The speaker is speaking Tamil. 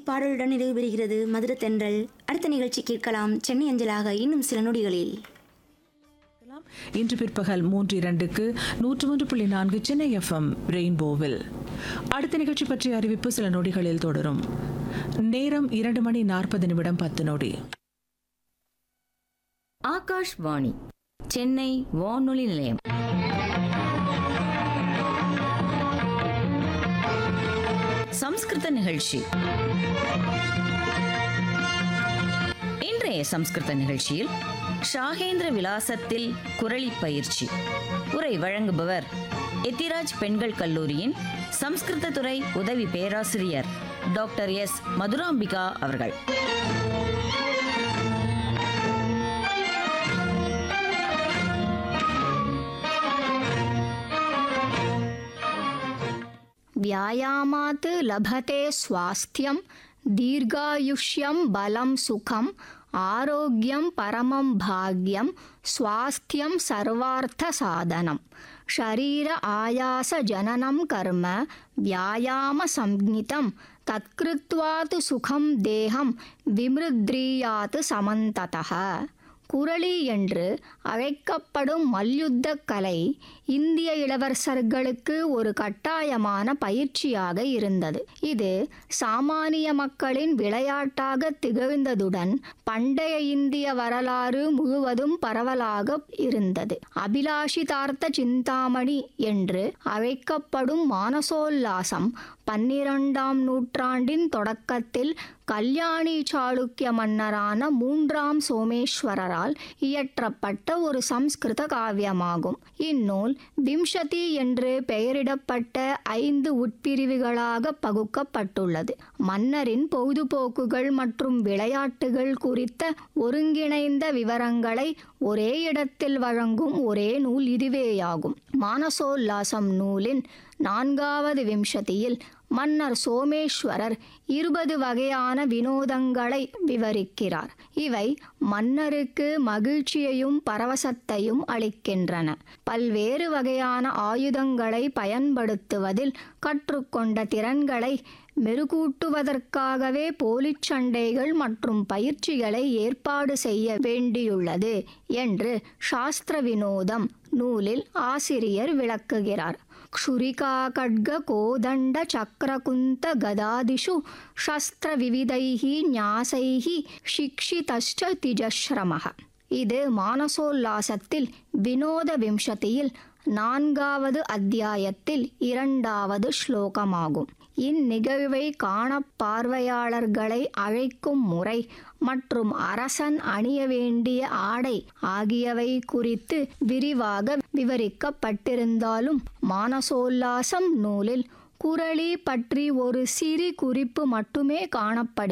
பாடலுடன் நிறைவு பெறுகிறது மதுர தென்றல் அடுத்த நிகழ்ச்சி கேட்கலாம் சென்னை அஞ்சலாக இன்னும் சில நொடிகளில் இன்று பிற்பகல் மூன்று இரண்டுக்கு நூற்று மூன்று புள்ளி நான்கு சென்னை எஃப்எம் ரெயின்போவில் அடுத்த நிகழ்ச்சி பற்றிய அறிவிப்பு சில நொடிகளில் தொடரும் நேரம் இரண்டு மணி நாற்பது நிமிடம் பத்து நொடி ஆகாஷ்வாணி சென்னை வானொலி நிலையம் சம்ஸ்கிருத நிகழ்ச்சி இன்றைய சம்ஸ்கிருத நிகழ்ச்சியில் ஷாகேந்திர விலாசத்தில் குரலி பயிற்சி உரை வழங்குபவர் எத்திராஜ் பெண்கள் கல்லூரியின் சம்ஸ்கிருத துறை உதவி பேராசிரியர் டாக்டர் எஸ் மதுராம்பிகா அவர்கள் व्यायामात् लभते स्वास्थ्यं दीर्घायुष्यं बलं सुखम् आरोग्यं परमं भाग्यं स्वास्थ्यं सर्वार्थसाधनं शरीर आयासजननं कर्म व्यायामसंज्ञितं तत्कृत्वा तु सुखं देहं विमृद्रीयात् समन्ततः குரளி என்று அழைக்கப்படும் மல்யுத்த கலை இந்திய இளவரசர்களுக்கு ஒரு கட்டாயமான பயிற்சியாக இருந்தது இது சாமானிய மக்களின் விளையாட்டாக திகழ்ந்ததுடன் பண்டைய இந்திய வரலாறு முழுவதும் பரவலாக இருந்தது அபிலாஷிதார்த்த சிந்தாமணி என்று அழைக்கப்படும் மானசோல்லாசம் பன்னிரண்டாம் நூற்றாண்டின் தொடக்கத்தில் கல்யாணி சாளுக்கிய மன்னரான மூன்றாம் சோமேஸ்வரரால் இயற்றப்பட்ட ஒரு சம்ஸ்கிருத காவியமாகும் இந்நூல் விம்சதி என்று பெயரிடப்பட்ட ஐந்து உட்பிரிவுகளாக பகுக்கப்பட்டுள்ளது மன்னரின் பொழுதுபோக்குகள் மற்றும் விளையாட்டுகள் குறித்த ஒருங்கிணைந்த விவரங்களை ஒரே இடத்தில் வழங்கும் ஒரே நூல் இதுவேயாகும் மானசோல்லாசம் நூலின் நான்காவது விம்சதியில் மன்னர் சோமேஸ்வரர் இருபது வகையான வினோதங்களை விவரிக்கிறார் இவை மன்னருக்கு மகிழ்ச்சியையும் பரவசத்தையும் அளிக்கின்றன பல்வேறு வகையான ஆயுதங்களை பயன்படுத்துவதில் கற்றுக்கொண்ட திறன்களை மெருகூட்டுவதற்காகவே போலிச் சண்டைகள் மற்றும் பயிற்சிகளை ஏற்பாடு செய்ய வேண்டியுள்ளது என்று சாஸ்திர வினோதம் நூலில் ஆசிரியர் விளக்குகிறார் क्षुरिका खड्ग कोदण्ड चक्रकुन्त गदादिषु शस्त्रविविधैः न्यासैः शिक्षितश्च तिजश्रमः இது மானசோல்லாசத்தில் வினோத விம்சதியில் நான்காவது அத்தியாயத்தில் இரண்டாவது ஸ்லோகமாகும் இந்நிகழ்வை காண பார்வையாளர்களை அழைக்கும் முறை மற்றும் அரசன் அணிய வேண்டிய ஆடை ஆகியவை குறித்து விரிவாக விவரிக்கப்பட்டிருந்தாலும் மானசோல்லாசம் நூலில் குரளி பற்றி ஒரு சிறு குறிப்பு மட்டுமே காணப்படுகிறது